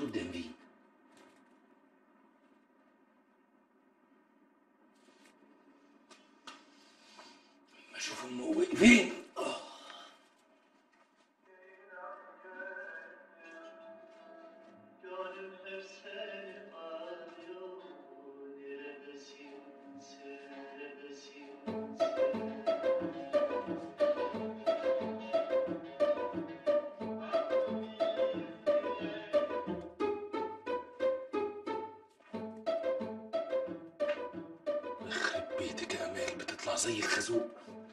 قدام مين ما اشوف امه فين آه. يخرب بيتك يا امال بتطلع زي الخازوق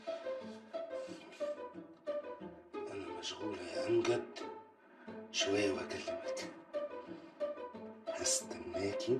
انا مشغوله يا امجد شويه واكلمك هستناكي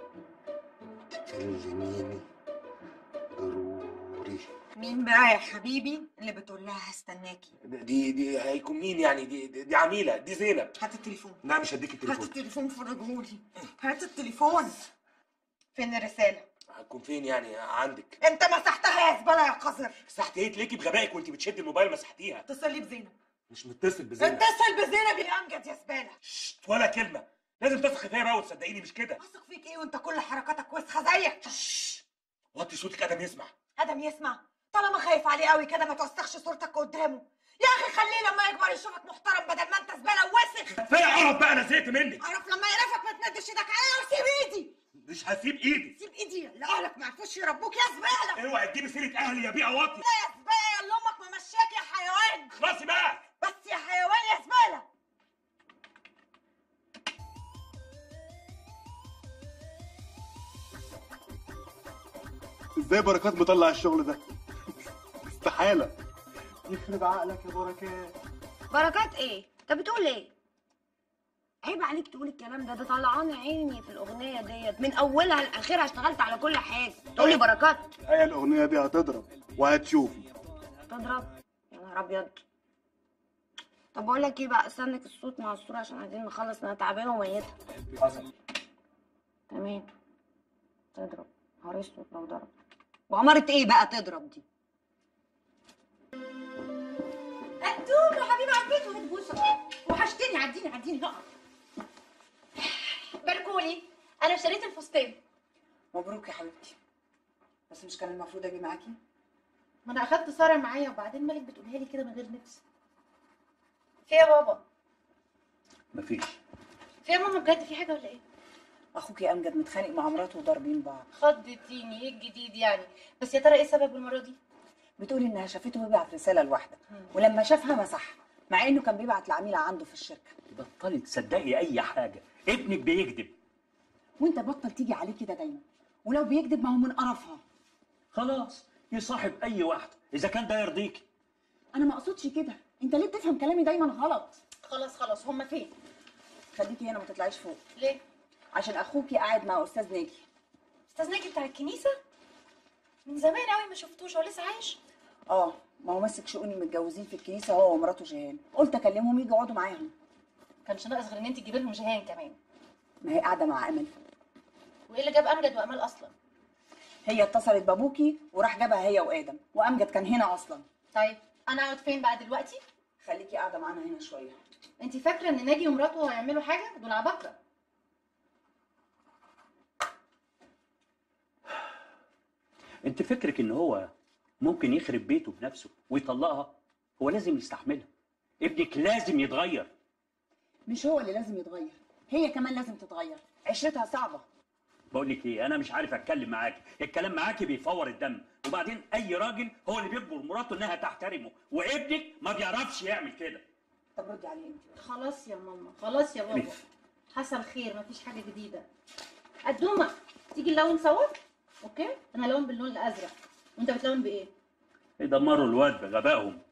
تكلميني ضروري مين بقى يا حبيبي اللي بتقول لها هستناكي دي دي هيكون مين يعني دي دي, دي عميله دي زينب هات التليفون لا مش هديك هات التليفون التليفون فرجهولي هات التليفون فين الرسالة؟ هتكون فين يعني عندك انت مسحتها يا زبالة يا قذر مسحت ايه تلاقيكي بغبائك وانت بتشد الموبايل مسحتيها اتصل لي بزينب مش متصل بزينب اتصل بزينب يا امجد يا زبالة شت، ولا كلمه لازم تثقي فيا بقى وتصدقيني مش كده واثق فيك ايه وانت كل حركاتك وسخة زيك وطي صوتك ادم يسمع ادم يسمع طالما خايف عليه قوي كده ما توسخش صورتك قدامه يا اخي خليه لما يكبر يشوفك محترم بدل ما انت زبالة ووسخ كفايه قرف بقى انا زهقت منك اعرف لما يعرفك ما تمدش ايدك عليا وسيب ايدي مش هسيب ايدي سيب ايدي اللي اهلك ما عرفوش يربوك يا زبالة اوعي تجيبي سيره اهلي يا بيع واطي لا يا زبالة اللي امك ممشاك يا حيوان خلاصي بقى بس يا حيوان يا زبالة ازاي بركات مطلع الشغل ده استحاله يخرب عقلك يا بركات بركات ايه؟ انت بتقول ايه؟ عيب عليك تقول الكلام ده ده طلعاني عيني في الاغنيه ديت من اولها لاخرها اشتغلت على كل حاجه تقول لي بركات هي الاغنيه دي هتضرب وهتشوفي تضرب يا نهار ابيض طب بقول لك ايه بقى استنك الصوت مع الصوره عشان عايزين نخلص انا تعبانه وميته حصل تمام تضرب نهار اسود لو ضرب وعمارة ايه بقى تضرب دي؟ قدوم يا حبيبي عديت وهتبوسك وحشتني عديني عديني بقى باركولي انا اشتريت الفستان مبروك يا حبيبتي بس مش كان المفروض اجي معاكي ما انا اخدت ساره معايا وبعدين مالك بتقولها لي كده من غير نفس في يا بابا مفيش في يا ماما بجد في حاجه ولا ايه اخوك يا امجد متخانق مع مراته وضاربين بعض خضتيني ايه الجديد يعني بس يا ترى ايه السبب المره دي بتقول انها شافته بيبعت رساله لواحده ولما شافها مسحها مع انه كان بيبعت لعميله عنده في الشركه بطلي تصدقي اي حاجه ابنك بيكذب وانت بطل تيجي عليه كده دايما ولو بيكذب ما هو من قرفها خلاص يصاحب اي واحده اذا كان ده يرضيكي انا ما اقصدش كده انت ليه بتفهم كلامي دايما غلط خلاص خلاص هما فين خليكي هنا ما تطلعيش فوق ليه عشان اخوكي قاعد مع استاذ ناجي استاذ ناجي بتاع الكنيسه من زمان قوي ما شفتوش هو لسه عايش اه ما هو ماسك شؤون المتجوزين في الكنيسه هو ومراته جيهان قلت اكلمهم يجوا يقعدوا معاهم كانش ناقص غير ان انت تجيبي لهم جيهان كمان ما هي قاعده مع امل وايه اللي جاب امجد وامال اصلا هي اتصلت بابوكي وراح جابها هي وادم وامجد كان هنا اصلا طيب انا اقعد فين بقى دلوقتي خليكي قاعده معانا هنا شويه انت فاكره ان ناجي ومراته هيعملوا حاجه دول عباقره انت فكرك ان هو ممكن يخرب بيته بنفسه ويطلقها هو لازم يستحملها ابنك لازم يتغير مش هو اللي لازم يتغير هي كمان لازم تتغير عشرتها صعبه بقول لك ايه انا مش عارف اتكلم معاكي الكلام معاكي بيفور الدم وبعدين اي راجل هو اللي بيجبر مراته انها تحترمه وابنك ما بيعرفش يعمل كده طب ردي عليه انت خلاص يا ماما خلاص يا بابا ألف. حصل خير مفيش حاجه جديده قدومه تيجي نلون سوا اوكي انا لون باللون الازرق وانت بتلون بايه يدمروا الواد بغبائهم